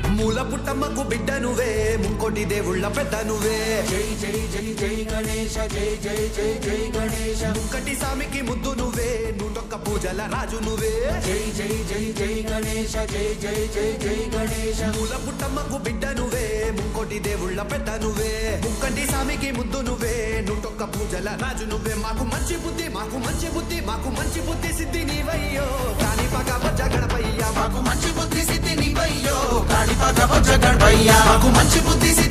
మూల పుట్టమ్మకు బిడ్డ నువ్వే ముక్కోటి దేవుళ్ళ పెద్ద నువ్వే జై జై జై జై గణేశ జై జై జై జై గణేశ ముక్కటి సామికి ముద్దు నువ్వే నూటొక్క పూజల రాజు నువ్వే జై జై జై జై గణేశ జై జై జై జై గణేశ మూల పుట్టమ్మకు బిడ్డ నువ్వే ముక్కోటి దేవుళ్ళ పెద్ద నువ్వే ముక్కంటి సామికి ముద్దు నువ్వే నూటొక్క పూజల రాజు నువ్వే మాకు మంచి బుద్ధి మాకు మంచి బుద్ధి మాకు మంచి బుద్ధి సిద్ధి నీవయ్యో కాని పగ బజ్జ గణపయ్య మాకు మాకు మంచి బుద్ధి సిద్ధి నీవయ్యో కాణిపాక వజ్ర గణపయ్య మాకు మంచి బుద్ధి సిద్ధి